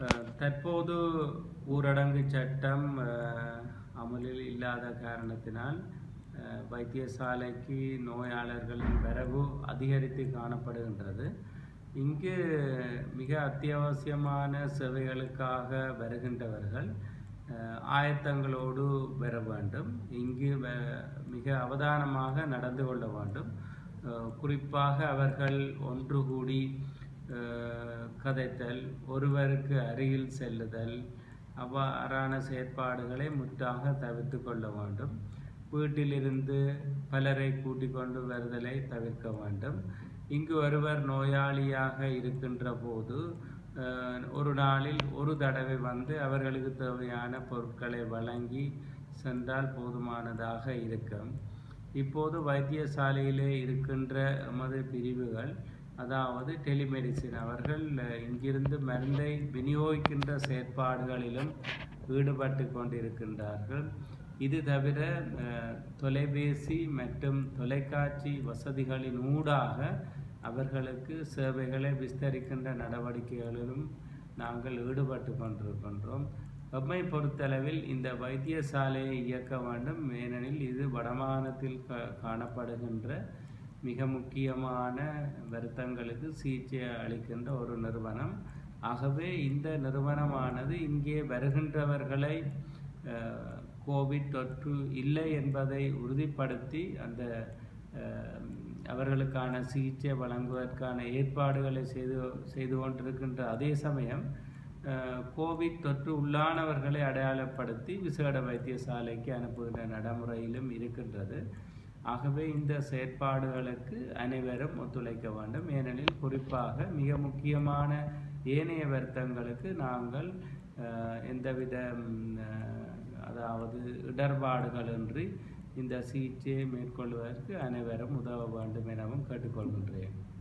அஹ், தற்போது ஊரடங்கு சட்டம் அஹ், அமலில் இல்லாத காரணத்தினால் அஹ், வைத்தியசாலைக்கு நோயாளர்களின் வரவு அதிகரித்து காணப்படுகின்றது இங்கு மிக அத்தியாவசியமான சேவைகளுக்காக வருகின்றவர்கள் அஹ், ஆயத்தங்களோடு வர வேண்டும் இங்கு வ- மிக அவதானமாக நடந்து கொள்ள வேண்டும் அஹ், குறிப்பாக அவர்கள் ஒன்று கூடி அஹ், கதைத்தல் ஒருவருக்கு அருகில் செல்லுதல் அவ்வாறான செயற்பாடுகளை முற்றாக தவிர்த்து கொள்ள வேண்டும் வீட்டிலிருந்து பலரை கூட்டிக் கொண்டு வருதலை தவிர்க்க வேண்டும் இங்கு ஒருவர் நோயாளியாக இருக்கின்ற போது அஹ், ஒரு நாளில் ஒரு தடவை வந்து அவர்களுக்கு தேவையான பொருட்களை வழங்கி சென்றால் போதுமானதாக இருக்கும் இப்போது வைத்தியசாலையிலே இருக்கின்ற எமது பிரிவுகள் அதாவது டெலிமெடிசின் அவர்கள் அஹ், இங்கிருந்து மருந்தை விநியோகிக்கின்ற செயற்பாடுகளிலும் ஈடுபட்டு கொண்டிருக்கின்றார்கள் இது தவிர அஹ், தொலைபேசி மற்றும் தொலைக்காட்சி வசதிகளின் ஊடாக அவர்களுக்கு சேவைகளை விஸ்தரிக்கின்ற நடவடிக்கைகளிலும் நாங்கள் ஈடுபட்டு கொண்டிருக்கின்றோம் எம்மை பொறுத்தளவில் இந்த வைத்தியசாலையை இயக்க வேண்டும் ஏனெனில் இது வடமாகாணத்தில் கா- காணப்படுகின்ற மிக முக்கியமான வருத்தங்களுக்கு சிகிச்சை அளிக்கின்ற ஒரு நிறுவனம் ஆகவே இந்த நிறுவனமானது இங்கே வருகின்றவர்களை அஹ், கோவிட் தொற்று இல்லை என்பதை உறுதிப்படுத்தி அந்த அஹ், அவர்களுக்கான சிகிச்சை வழங்குவதற்கான ஏற்பாடுகளை செய்து செய்து கொண்டிருக்கின்ற அதே சமயம் அஹ், கோவிட் தொற்று உள்ளானவர்களை அடையாளப்படுத்தி விசேட வைத்தியசாலைக்கு அனுப்புகின்ற நடைமுறையிலும் இருக்கின்றது ஆகவே இந்த செயற்பாடுகளுக்கு அனைவரும் ஒத்துழைக்க வேண்டும் ஏனெனில் குறிப்பாக மிக முக்கியமான ஏனைய வருத்தங்களுக்கு நாங்கள் அஹ், எந்தவித ம், அஹ், அதாவது இடர்பாடுகளின்றி இந்த சிகிச்சையை மேற்கொள்வதற்கு அனைவரும் உதவ வேண்டும் எனவும் கேட்டுக்கொள்கின்றேன்